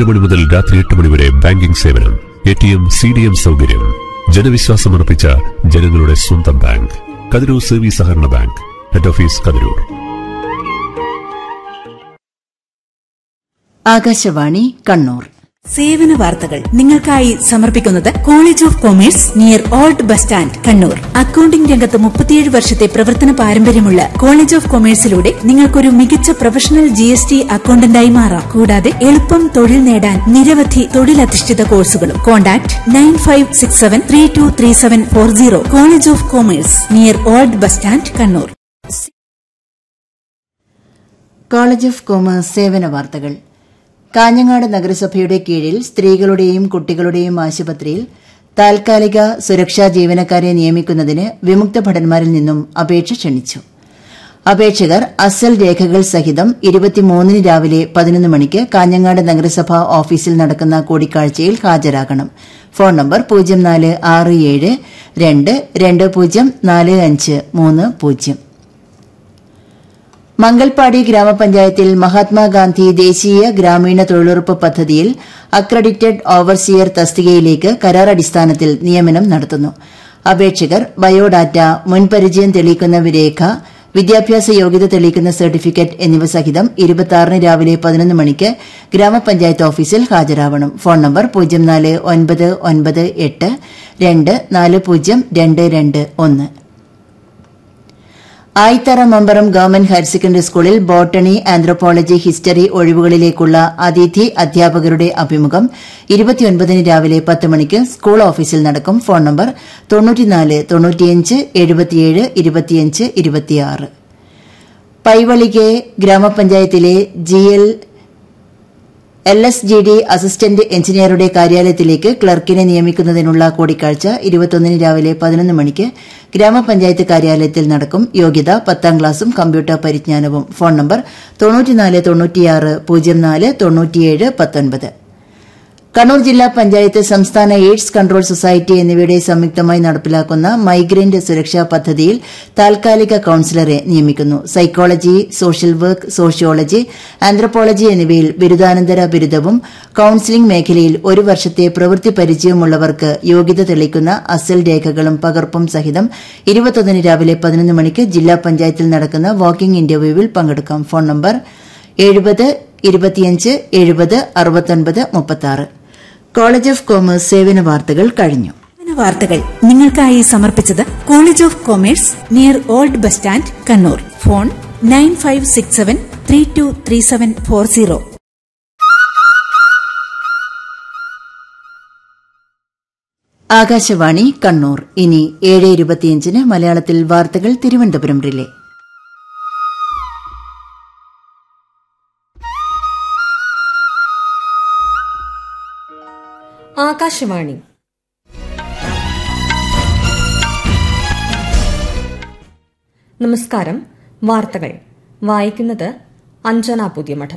ഏഴ് മണി മുതൽ രാത്രി എട്ട് മണി വരെ ബാങ്കിംഗ് സേവനം A T M C D M സൗകര്യം ജനവിശ്വാസമർപ്പിച്ച ജനങ്ങളുടെ സ്വന്തം ബാങ്ക് കതിരൂർ സർവീസ് സഹകരണ bank head office Kathiroor Akashvani Kannur സേവന വാർത്തകൾ നിങ്ങൾക്കായി സമർപ്പിക്കുന്നത് college of commerce near old bus stand Kannur accounting രംഗത്ത് മുപ്പത്തിയേഴ് വർഷത്തെ പ്രവർത്തന പാരമ്പര്യമുള്ള കോളേജ് ഓഫ് കൊമേഴ്സിലൂടെ നിങ്ങൾക്കൊരു മികച്ച പ്രൊഫഷണൽ ജി എസ് ടി അക്കൌണ്ടന്റായി മാറാം കൂടാതെ എളുപ്പം തൊഴിൽ നേടാൻ നിരവധി തൊഴിലധിഷ്ഠിത കോഴ്സുകളും contact nine five six seven three two three seven four zero college of commerce near old bus stand Kannur college of commerce സേവന വാർത്തകൾ കാഞ്ഞങ്ങാട് നഗരസഭയുടെ കീഴിൽ സ്ത്രീകളുടെയും കുട്ടികളുടെയും ആശുപത്രിയിൽ താൽക്കാലിക സുരക്ഷാ ജീവനക്കാരെ നിയമിക്കുന്നതിന് വിമുക്ത ഭടന്മാരിൽ നിന്നും അപേക്ഷ ക്ഷണിച്ചു അപേക്ഷകർ അസൽ രേഖകൾ സഹിതം ഇരുപത്തിമൂന്നിന് രാവിലെ പതിനൊന്ന് മണിക്ക് കാഞ്ഞങ്ങാട് നഗരസഭാ ഓഫീസിൽ നടക്കുന്ന കൂടിക്കാഴ്ചയിൽ ഹാജരാകണം ഫോൺ നമ്പർ പൂജ്യം നാല് ആറ് ഏഴ് രണ്ട് രണ്ട് പൂജ്യം നാല് അഞ്ച് മൂന്ന് പൂജ്യം മംഗൽപാടി ഗ്രാമപഞ്ചായത്തിൽ മഹാത്മാഗാന്ധി ദേശീയ ഗ്രാമീണ തൊഴിലുറപ്പ് പദ്ധതിയിൽ അക്രഡിറ്റഡ് ഓവർസിയർ തസ്തികയിലേക്ക് കരാർ അടിസ്ഥാനത്തിൽ നിയമനം നടത്തുന്നു അപേക്ഷകർ ബയോഡാറ്റ മുൻപരിചയം തെളിയിക്കുന്ന രേഖ വിദ്യാഭ്യാസ യോഗ്യത തെളിയിക്കുന്ന സർട്ടിഫിക്കറ്റ് എന്നിവ സഹിതം ഇരുപത്തിയാറിന് രാവിലെ പതിനൊന്ന് മണിക്ക് ഗ്രാമപഞ്ചായത്ത് ഓഫീസിൽ ഹാജരാവണം ഫോൺ നമ്പർ പൂജ്യം നാല് ഒൻപത് ഒൻപത് എട്ട് രണ്ട് നാല് പൂജ്യം രണ്ട് രണ്ട് ഒന്ന് Ayithara Mambaram government higher secondary സ്കൂളിൽ ബോട്ടണി ആന്ത്രോപോളജി ഹിസ്റ്ററി ഒഴിവുകളിലേക്കുള്ള അതിഥി അധ്യാപകരുടെ അഭിമുഖം ഇരുപത്തിയൊൻപതിന് രാവിലെ പത്ത് മണിക്ക് സ്കൂൾ ഓഫീസിൽ നടക്കും ഫോൺ നമ്പർ തൊണ്ണൂറ്റിനാല് തൊണ്ണൂറ്റിയഞ്ച് എഴുപത്തിയേഴ് ഇരുപത്തിയഞ്ച് ഇരുപത്തിയാറ് പൈവളികെ ഗ്രാമപഞ്ചായത്തിലെ G L L S G D assistant എഞ്ചിനീയറുടെ കാര്യാലയത്തിലേക്ക് ക്ലർക്കിനെ നിയമിക്കുന്നതിനുള്ള കൂടിക്കാഴ്ച ഇരുപത്തൊന്നിന് രാവിലെ പതിനൊന്ന് മണിക്ക് ഗ്രാമപഞ്ചായത്ത് കാര്യാലയത്തിൽ നടക്കും യോഗ്യത പത്താം ക്ലാസും കമ്പ്യൂട്ടർ പരിജ്ഞാനവും ഫോൺ നമ്പർ തൊണ്ണൂറ്റിനാല് തൊണ്ണൂറ്റിയാറ് പൂജ്യം നാല് തൊണ്ണൂറ്റിയേഴ് പത്തൊൻപത് കണ്ണൂർ ജില്ലാ പഞ്ചായത്ത് സംസ്ഥാന എയ്ഡ്സ് കൺട്രോൾ സൊസൈറ്റി എന്നിവയുടെ സംയുക്തമായി നടപ്പിലാക്കുന്ന മൈഗ്രന്റ് സുരക്ഷാ പദ്ധതിയിൽ താൽക്കാലിക കൌൺസിലറെ നിയമിക്കുന്നു psychology social work sociology anthropology എന്നിവയിൽ ബിരുദാനന്തര ബിരുദവും കൌൺസിലിംഗ് മേഖലയിൽ ഒരു വർഷത്തെ പ്രവൃത്തി പരിചയമുള്ളവർക്ക് യോഗ്യത തെളിയിക്കുന്ന അസൽ രേഖകളും പകർപ്പും സഹിതം ഇരുപത്തൊന്നിന് രാവിലെ പതിനൊന്ന് മണിക്ക് ജില്ലാ പഞ്ചായത്തിൽ നടക്കുന്ന വാക്കിംഗ് ഇന്റർവ്യൂവിൽ പങ്കെടുക്കാം ഫോൺ നമ്പർ എഴുപത് ഇരുപത്തിയഞ്ച് എഴുപത് അറുപത്തൊൻപത് മുപ്പത്തി കോളേജ് ഓഫ് കോമേഴ്സ് സേവന വാർത്തകൾ കഴിഞ്ഞു സേവന വാർത്തകൾ നിങ്ങൾക്കായി സമർപ്പിച്ചത് college of commerce near old bus stand Kannur phone nine five six seven three two three seven four zero Akashvani Kannur ഇനി ഏഴ് ഇരുപത്തിയഞ്ചിന് മലയാളത്തിൽ വാർത്തകൾ തിരുവനന്തപുരം റിലേ ആകാശവാണി നമസ്കാരം വാർത്തകൾ വായിക്കുന്നത് അഞ്ജന പുതിയമഠം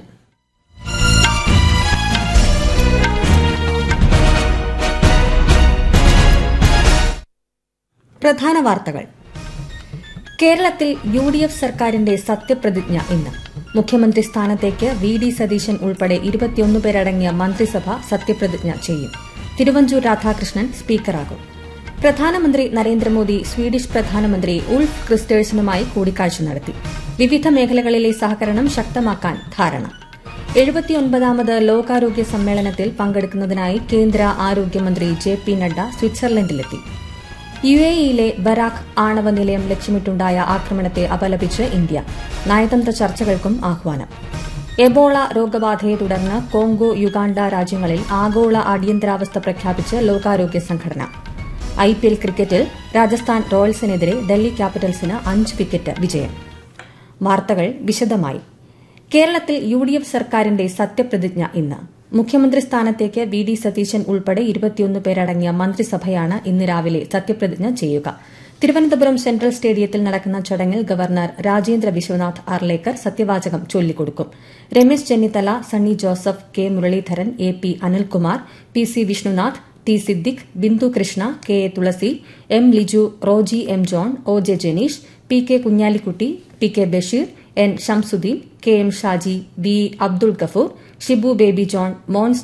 പ്രധാന വാർത്തകൾ കേരളത്തിൽ യു ഡി എഫ് സർക്കാരിന്റെ സത്യപ്രതിജ്ഞ ഇന്ന് മുഖ്യമന്ത്രി സ്ഥാനത്തേക്ക് വി ഡി സതീശൻ ഉൾപ്പെടെ ഇരുപത്തിയൊന്ന് പേരടങ്ങിയ മന്ത്രിസഭ സത്യപ്രതിജ്ഞ ചെയ്യും തിരുവഞ്ചൂർ രാധാകൃഷ്ണൻ സ്പീക്കറാകും പ്രധാനമന്ത്രി നരേന്ദ്രമോദി സ്വീഡിഷ് പ്രധാനമന്ത്രി ഉൾഫ് ക്രിസ്റ്റേഴ്സനുമായി കൂടിക്കാഴ്ച നടത്തി വിവിധ മേഖലകളിലെ സഹകരണം ശക്തമാക്കാൻ ധാരണ എഴുപത്തിയൊൻപതാമത് ലോകാരോഗ്യ സമ്മേളനത്തിൽ പങ്കെടുക്കുന്നതിനായി കേന്ദ്ര ആരോഗ്യമന്ത്രി ജെ പി നഡ്ഡ സ്വിറ്റ്സർലൻഡിലെത്തി യു എ ഇയിലെ ബരാഖ് ആണവ നിലയം ലക്ഷ്യമിട്ടുണ്ടായ ആക്രമണത്തെ അപലപിച്ച് ഇന്ത്യ നയതന്ത്ര ചർച്ചകൾക്കും ആഹ്വാനം എബോള രോഗബാധയെ തുടർന്ന് കോങ്കോ യുഗാണ്ട രാജ്യങ്ങളിൽ ആഗോള അടിയന്തരാവസ്ഥ പ്രഖ്യാപിച്ച് ലോകാരോഗ്യ സംഘടന ഐ പി എൽ ക്രിക്കറ്റിൽ രാജസ്ഥാൻ റോയൽസിനെതിരെ ഡൽഹി ക്യാപിറ്റൽസിന് അഞ്ച് വിക്കറ്റ് വിജയം വാർത്തകൾ വിശദമായി കേരളത്തിൽ യു ഡി എഫ് സർക്കാരിന്റെ സത്യപ്രതിജ്ഞ ഇന്ന് മുഖ്യമന്ത്രി സ്ഥാനത്തേക്ക് വി ഡി സതീശൻ ഉൾപ്പെടെ ഇരുപത്തിയൊന്ന് പേരടങ്ങിയ മന്ത്രിസഭയാണ് ഇന്ന് രാവിലെ സത്യപ്രതിജ്ഞ ചെയ്യുക തിരുവനന്തപുരം സെൻട്രൽ സ്റ്റേഡിയത്തിൽ നടക്കുന്ന ചടങ്ങിൽ ഗവർണർ രാജേന്ദ്ര വിശ്വനാഥ് അർലേക്കർ സത്യവാചകം ചൊല്ലിക്കൊടുക്കും Ramesh Chennithala Sunny Joseph K Muraleedharan A P Anilkumar P C Vishnunath T Siddique Bindu Krishna K A Thulasi M Liju Roji M John O J Janeesh P K Kunhalikutty P K Basheer N Shamsudheen K M Shaji V Abdul Gafoor Shibu Baby John Mons